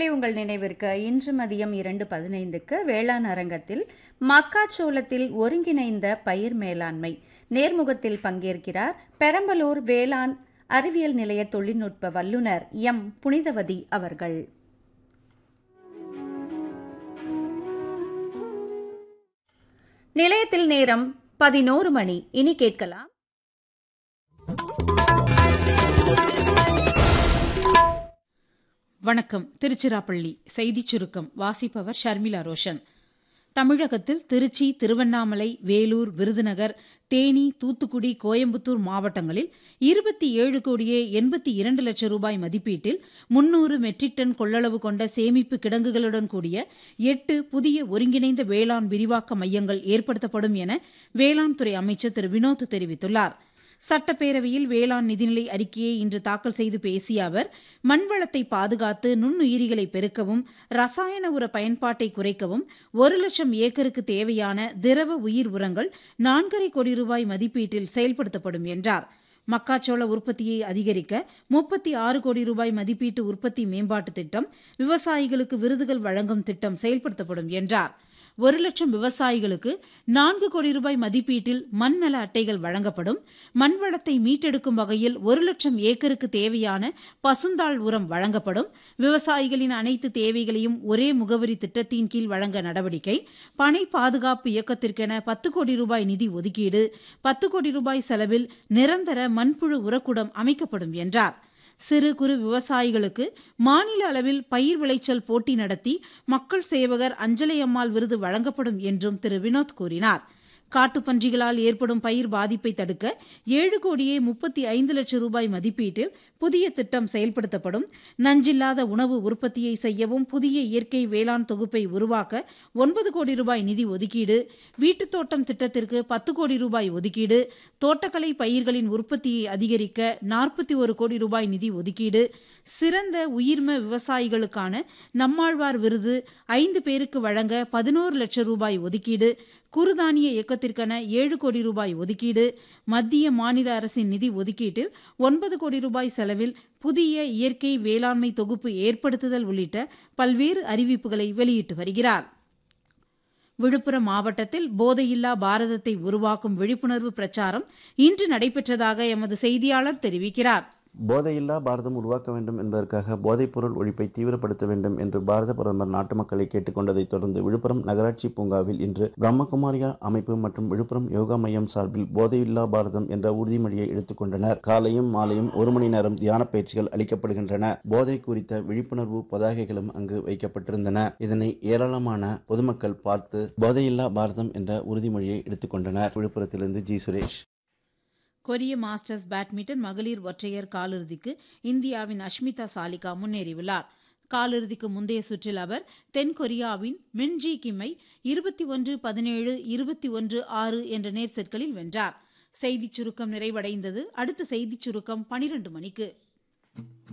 நேயர்களே உங்கள் நினைவிற்கு இன்று மதியம் இரண்டு பதினைந்துக்கு வேளாண் அரங்கத்தில் மக்காச்சோளத்தில் ஒருங்கிணைந்த பயிர் மேலாண்மை நேர்முகத்தில் பங்கேற்கிறார் பெரம்பலூர் வேளாண் அறிவியல் நிலைய தொழில்நுட்ப வல்லுநர் எம் புனிதவதி அவர்கள் நிலையத்தில் நேரம் பதினோரு மணி இனி கேட்கலாம் வணக்கம் திருச்சிராப்பள்ளி செய்திச் சுருக்கம் வாசிப்பவர் ஷர்மிளா ரோஷன் தமிழகத்தில் திருச்சி திருவண்ணாமலை வேலூர் விருதுநகர் தேனி தூத்துக்குடி கோயம்புத்தூர் மாவட்டங்களில் இருபத்தி ஏழு கோடியே எண்பத்தி இரண்டு லட்சம் ரூபாய் மதிப்பீட்டில் முன்னூறு மெட்ரிக் டன் கொள்ளளவு கொண்ட சேமிப்பு கிடங்குகளுடன் கூடிய எட்டு புதிய ஒருங்கிணைந்த வேளாண் விரிவாக்க மையங்கள் ஏற்படுத்தப்படும் என வேளாண் துறை அமைச்சர் திரு வினோத் தெரிவித்துள்ளார் சட்டப்பேரவையில் வேளாண் நிதிநிலை அறிக்கையை இன்று தாக்கல் செய்து பேசிய அவர் மண்வளத்தை பாதுகாத்து நுண்ணுயிரிகளை பெருக்கவும் ரசாயன உர பயன்பாட்டை குறைக்கவும் ஒரு லட்சம் ஏக்கருக்கு தேவையான திரவ உயிர் உரங்கள் நான்கரை கோடி ரூபாய் மதிப்பீட்டில் செயல்படுத்தப்படும் என்றார் மக்காச்சோள உற்பத்தியை அதிகரிக்க முப்பத்தி ஆறு கோடி ரூபாய் மதிப்பீட்டு உற்பத்தி மேம்பாட்டு திட்டம் விவசாயிகளுக்கு விருதுகள் வழங்கும் திட்டம் செயல்படுத்தப்படும் என்றார் ஒரு லட்சம் விவசாயிகளுக்கு நான்கு கோடி ரூபாய் மதிப்பீட்டில் மண் நல அட்டைகள் வழங்கப்படும் மண்வளத்தை மீட்டெடுக்கும் வகையில் ஒரு லட்சம் ஏக்கருக்கு தேவையான பசுந்தாள் உரம் வழங்கப்படும் விவசாயிகளின் அனைத்து தேவைகளையும் ஒரே முகவரி திட்டத்தின் கீழ் வழங்க நடவடிக்கை பனை பாதுகாப்பு இயக்கத்திற்கென பத்து கோடி ரூபாய் நிதி ஒதுக்கீடு பத்து கோடி ரூபாய் செலவில் நிரந்தர மண்புழு உரக்குடம் அமைக்கப்படும் என்றார் சிறு குறு விவசாயிகளுக்கு மாநில அளவில் பயிர் விளைச்சல் போட்டி நடத்தி மக்கள் சேவகர் அஞ்சலை அம்மாள் விருது வழங்கப்படும் என்றும் திரு வினோத் கூறினார் காட்டுப்பன்றிகளால் ஏற்படும் பயிர் பாதிப்பை தடுக்க ஏழு கோடியே முப்பத்தி ஐந்து லட்சம் ரூபாய் மதிப்பீட்டில் புதிய திட்டம் செயல்படுத்தப்படும் நஞ்சில்லாத உணவு உற்பத்தியை செய்யவும் புதிய இயற்கை வேளாண் தொகுப்பை உருவாக்க ஒன்பது கோடி ரூபாய் நிதி ஒதுக்கீடு வீட்டுத் தோட்டம் திட்டத்திற்கு பத்து கோடி ரூபாய் ஒதுக்கீடு தோட்டக்கலை பயிர்களின் உற்பத்தியை அதிகரிக்க நாற்பத்தி ஒரு கோடி ரூபாய் நிதி ஒதுக்கீடு சிறந்த உயிர்ம விவசாயிகளுக்கான நம்மாழ்வார் விருது ஐந்து பேருக்கு வழங்க பதினோரு லட்சம் ரூபாய் ஒதுக்கீடு குறுதானிய இயக்கத்திற்கென ஏழு கோடி ரூபாய் ஒதுக்கீடு மத்திய மாநில அரசின் நிதி ஒதுக்கீட்டில் ஒன்பது கோடி ரூபாய் செலவில் புதிய இயற்கை வேளாண்மை தொகுப்பு ஏற்படுத்துதல் உள்ளிட்ட பல்வேறு அறிவிப்புகளை வெளியிட்டு வருகிறார் விழுப்புரம் மாவட்டத்தில் போதையில்லா பாரதத்தை உருவாக்கும் விழிப்புணர்வு பிரச்சாரம் இன்று நடைபெற்றதாக எமது செய்தியாளர் தெரிவிக்கிறார் போதையில்லா பாரதம் உருவாக்க வேண்டும் என்பதற்காக போதைப்பொருள் ஒழிப்பை தீவிரப்படுத்த வேண்டும் என்று பாரத பிரதமர் நாட்டு மக்களை கேட்டுக்கொண்டதைத் தொடர்ந்து விழுப்புரம் நகராட்சி பூங்காவில் இன்று பிரம்மகுமாரியா அமைப்பு மற்றும் விழுப்புரம் யோகா மையம் சார்பில் போதையில்லா பாரதம் என்ற உறுதிமொழியை எடுத்துக்கொண்டனர் காலையும் மாலையும் ஒரு மணி நேரம் தியான பயிற்சிகள் அளிக்கப்படுகின்றன போதை குறித்த விழிப்புணர்வு பதாகைகளும் அங்கு வைக்கப்பட்டிருந்தன இதனை ஏராளமான பொதுமக்கள் பார்த்து போதையில்லா பாரதம் என்ற உறுதிமொழியை எடுத்துக்கொண்டனர் விழுப்புரத்திலிருந்து ஜி சுரேஷ் கொரிய மாஸ்டர்ஸ் பேட்மிண்டன் மகளிர் ஒற்றையர் காலிறுதிக்கு இந்தியாவின் அஷ்மிதா சாலிகா முன்னேறியுள்ளார் காலிறுதிக்கு முந்தைய சுற்றில் அவர் தென் கொரியாவின் மின்ஜி கிம்மை இருபத்தி ஒன்று பதினேழு இருபத்தி ஒன்று ஆறு என்ற நேர் செட்களில் வென்றார் செய்திச் சுருக்கம் நிறைவடைந்தது அடுத்த செய்திச் சுருக்கம் பனிரெண்டு மணிக்கு